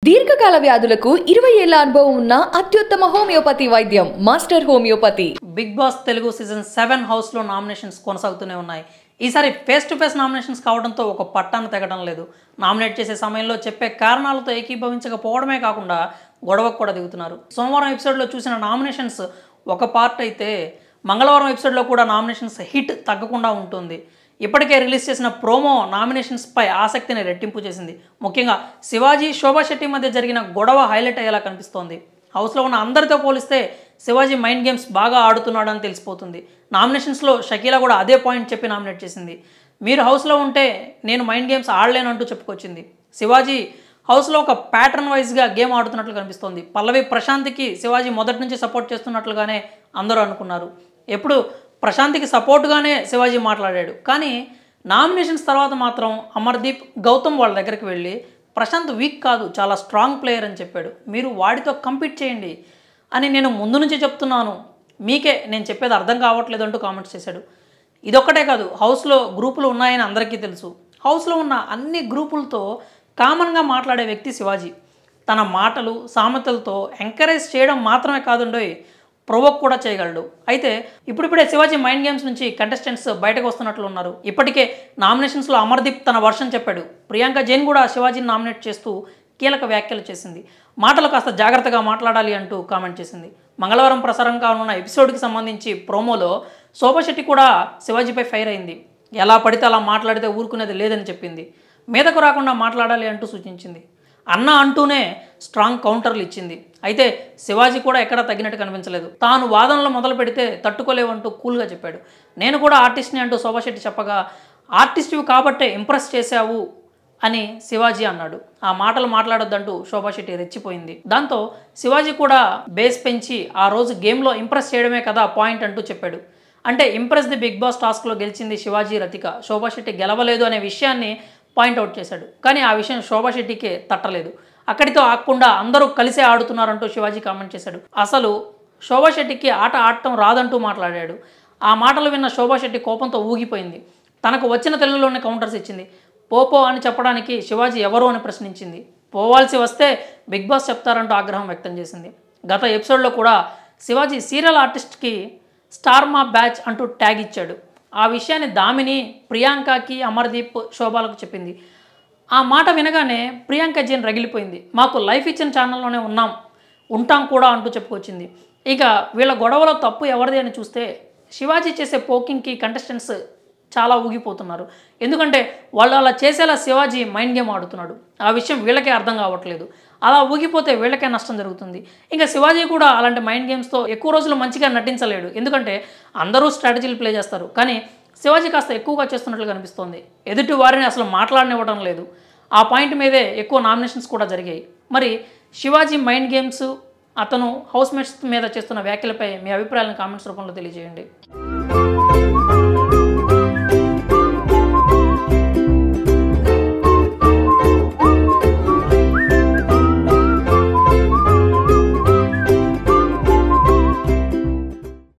దీర్ఘకాల వ్యాధులకు ఇరవై ఏళ్ల అనుభవం ఉన్న అత్యుత్తమ హోమియోపతి వైద్యం master homeopathy Bigg Boss Telugu season seven హౌస్లో నామినేషన్స్ కొనసాగుతూనే ఉన్నాయి ఈసారి ఫేస్ టు ఫేస్ నామినేషన్స్ కావడంతో ఒక పట్టాను తెగడం లేదు నామినేట్ చేసే సమయంలో చెప్పే కారణాలతో ఏకీభవించకపోవడమే కాకుండా గొడవకు కూడా దిగుతున్నారు సోమవారం ఎపిసోడ్లో చూసిన నామినేషన్స్ ఒక పార్ట్ అయితే మంగళవారం ఎపిసోడ్లో కూడా నామినేషన్స్ హిట్ తగ్గకుండా ఉంటుంది ఇప్పటికే రిలీజ్ చేసిన ప్రోమో నామినేషన్స్పై ఆసక్తిని రెట్టింపు చేసింది ముఖ్యంగా శివాజీ శోభా శెట్టి మధ్య జరిగిన గొడవ హైలైట్ అయ్యేలా కనిపిస్తోంది హౌస్లో ఉన్న అందరితో పోలిస్తే శివాజీ మైండ్ గేమ్స్ బాగా ఆడుతున్నాడని తెలిసిపోతుంది నామినేషన్స్లో షకీలా కూడా అదే పాయింట్ చెప్పి నామినేట్ చేసింది మీరు హౌస్లో ఉంటే నేను మైండ్ గేమ్స్ ఆడలేనంటూ చెప్పుకొచ్చింది శివాజీ హౌస్లో ఒక ప్యాటర్న్ వైజ్గా గేమ్ ఆడుతున్నట్లు కనిపిస్తోంది పల్లవి ప్రశాంత్కి శివాజీ మొదటి నుంచి సపోర్ట్ చేస్తున్నట్లుగానే అందరూ అనుకున్నారు ఎప్పుడు ప్రశాంత్కి సపోర్ట్గానే శివాజీ మాట్లాడాడు కానీ నామినేషన్స్ తర్వాత మాత్రం అమర్దీప్ గౌతమ్ వాళ్ళ దగ్గరికి వెళ్ళి ప్రశాంత్ వీక్ కాదు చాలా స్ట్రాంగ్ ప్లేయర్ అని చెప్పాడు మీరు వాడితో కంపీట్ చేయండి అని నేను ముందు నుంచి చెప్తున్నాను మీకే నేను చెప్పేది అర్థం కావట్లేదు అంటూ కామెంట్స్ చేశాడు ఇదొక్కటే కాదు హౌస్లో గ్రూపులు ఉన్నాయని అందరికీ తెలుసు హౌస్లో ఉన్న అన్ని గ్రూపులతో కామన్గా మాట్లాడే వ్యక్తి శివాజీ తన మాటలు సామెతలతో ఎంకరేజ్ చేయడం మాత్రమే కాదుండోయ్ ప్రొవోక్ కూడా చేయగలడు అయితే ఇప్పుడిప్పుడే శివాజీ మైండ్ గేమ్స్ నుంచి కంటెస్టెంట్స్ బయటకు వస్తున్నట్లు ఉన్నారు ఇప్పటికే నామినేషన్స్లో అమర్దీప్ తన వర్షన్ చెప్పాడు ప్రియాంక జైన్ కూడా శివాజీని నామినేట్ చేస్తూ కీలక వ్యాఖ్యలు చేసింది మాటలు కాస్త జాగ్రత్తగా మాట్లాడాలి అంటూ కామెంట్ చేసింది మంగళవారం ప్రసారం కానున్న ఎపిసోడ్కి సంబంధించి ప్రోమోలో శోభశెట్టి కూడా శివాజీపై ఫైర్ అయింది ఎలా పడితే అలా మాట్లాడితే ఊరుకునేది లేదని చెప్పింది మీదకు రాకుండా మాట్లాడాలి అంటూ సూచించింది అన్న అంటూనే స్ట్రాంగ్ కౌంటర్లు ఇచ్చింది అయితే శివాజీ కూడా ఎక్కడా తగ్గినట్టు కనిపించలేదు తాను వాదనలు మొదలు పెడితే తట్టుకోలేవంటూ కూల్గా చెప్పాడు నేను కూడా ఆర్టిస్ట్ని అంటూ శోభాశెట్టి చెప్పగా ఆర్టిస్ట్వి కాబట్టే ఇంప్రెస్ చేశావు అని శివాజీ అన్నాడు ఆ మాటలు మాట్లాడొద్దంటూ శోభాశెట్టి రెచ్చిపోయింది దాంతో శివాజీ కూడా బేస్ పెంచి ఆ రోజు గేమ్లో ఇంప్రెస్ చేయడమే కదా పాయింట్ అంటూ చెప్పాడు అంటే ఇంప్రెస్ ది బిగ్ బాస్ టాస్క్లో గెలిచింది శివాజీ రతిక శోభాశెట్టి గెలవలేదు అనే విషయాన్ని పాయింట్అవుట్ చేశాడు కానీ ఆ విషయం శోభాశెట్టికే తట్టలేదు అక్కడితో ఆగకుండా అందరూ కలిసే ఆడుతున్నారంటూ శివాజీ కామెంట్ చేశాడు అసలు శోభాశెట్టికి ఆట ఆడటం రాదంటూ మాట్లాడాడు ఆ మాటలు విన్న శోభాశెట్టి కోపంతో ఊగిపోయింది తనకు వచ్చిన తెలుగులోనే కౌంటర్స్ ఇచ్చింది పోపో అని చెప్పడానికి శివాజీ ఎవరు అని ప్రశ్నించింది పోవాల్సి వస్తే బిగ్ బాస్ చెప్తారంటూ ఆగ్రహం వ్యక్తం చేసింది గత ఎపిసోడ్లో కూడా శివాజీ సీరియల్ ఆర్టిస్ట్కి స్టార్ మా బ్యాచ్ అంటూ ట్యాగ్ ఇచ్చాడు ఆ విషయాన్ని దామిని ప్రియాంకకి అమర్దీప్ శోభాలకు చెప్పింది ఆ మాట వినగానే ప్రియాంక జైన్ రగిలిపోయింది మాకు లైఫ్ ఇచ్చిన ఛానల్లోనే ఉన్నాం ఉంటాం కూడా అంటూ చెప్పుకొచ్చింది ఇక వీళ్ళ గొడవలో తప్పు ఎవరిది అని చూస్తే శివాజీ చేసే పోకింగ్కి కంటెస్టెంట్స్ చాలా ఊగిపోతున్నారు ఎందుకంటే వాళ్ళు అలా చేసేలా శివాజీ మైండ్ గేమ్ ఆడుతున్నాడు ఆ విషయం వీళ్ళకే అర్థం కావట్లేదు అలా ఊగిపోతే వీళ్ళకే నష్టం జరుగుతుంది ఇంకా శివాజీ కూడా అలాంటి మైండ్ గేమ్స్తో ఎక్కువ రోజులు మంచిగా నటించలేడు ఎందుకంటే అందరూ స్ట్రాటజీలు ప్లే చేస్తారు కానీ శివాజీ కాస్త ఎక్కువగా చేస్తున్నట్లు కనిపిస్తోంది ఎదుటి వారిని అసలు మాట్లాడనివ్వడం లేదు ఆ పాయింట్ మీదే ఎక్కువ నామినేషన్స్ కూడా జరిగాయి మరి శివాజీ మైండ్ గేమ్స్ అతను హౌస్మేట్స్ మీద చేస్తున్న వ్యాఖ్యలపై మీ అభిప్రాయాలను కామెంట్స్ రూపంలో తెలియజేయండి